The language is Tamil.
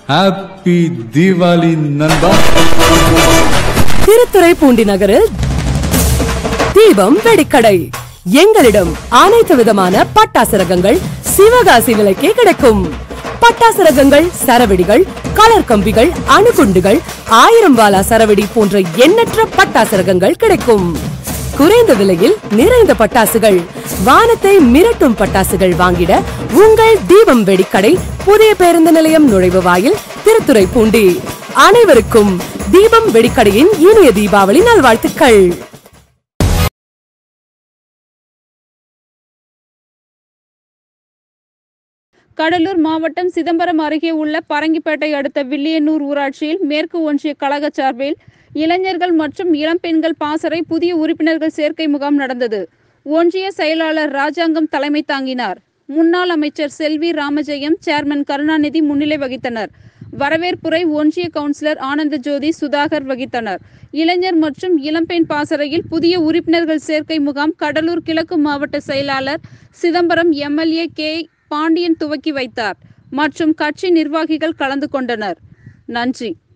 ஹாப்பி தீபாவளி நண்பா திருத்துறைப்பூண்டி நகரில் தீபம் வெடிக்கடை எங்களிடம் அனைத்து விதமான பட்டாசு ரகங்கள் சிவகாசி விலைக்கே கிடைக்கும் பட்டாசு ரகங்கள் சரவெடிகள் கலர் கம்பிகள் அணுகுண்டுகள் ஆயிரம் வாலா சரவெடி போன்ற எண்ணற்ற பட்டாசு ரகங்கள் கிடைக்கும் குறைந்த விலையில் நிறைந்த பட்டாசுகள் வானத்தை மிரட்டும் பட்டாசுகள் வாங்கிட உங்கள் தீபம் வெடிக்கடை புதிய பேருந்து நிலையம் நுழைவு வாயில் திருத்துறைப்பூண்டி அனைவருக்கும் தீபம் வெடிக்கடையின் இனிய தீபாவளி நல்வாழ்த்துக்கள் கடலூர் மாவட்டம் சிதம்பரம் அருகே உள்ள பரங்கிப்பேட்டை அடுத்த வில்லியனூர் ஊராட்சியில் மேற்கு ஒன்றிய கழக சார்பில் இளைஞர்கள் மற்றும் இளம்பெண்கள் பாசறை புதிய உறுப்பினர்கள் சேர்க்கை முகாம் நடந்தது ஒன்றிய செயலாளர் ராஜாங்கம் தலைமை தாங்கினார் முன்னாள் அமைச்சர் செல்வி ராமஜெயம் சேர்மன் கருணாநிதி முன்னிலை வகித்தனர் வரவேற்புரை ஒன்றிய கவுன்சிலர் ஆனந்த ஜோதி சுதாகர் வகித்தனர் இளைஞர் மற்றும் இளம்பெண் பாசறையில் புதிய உறுப்பினர்கள் சேர்க்கை முகாம் கடலூர் கிழக்கு மாவட்ட செயலாளர் சிதம்பரம் எம்எல்ஏ கே பாண்டியன் துவக்கி வைத்தார் மற்றும் கட்சி நிர்வாகிகள் கலந்து கொண்டனர் நன்றி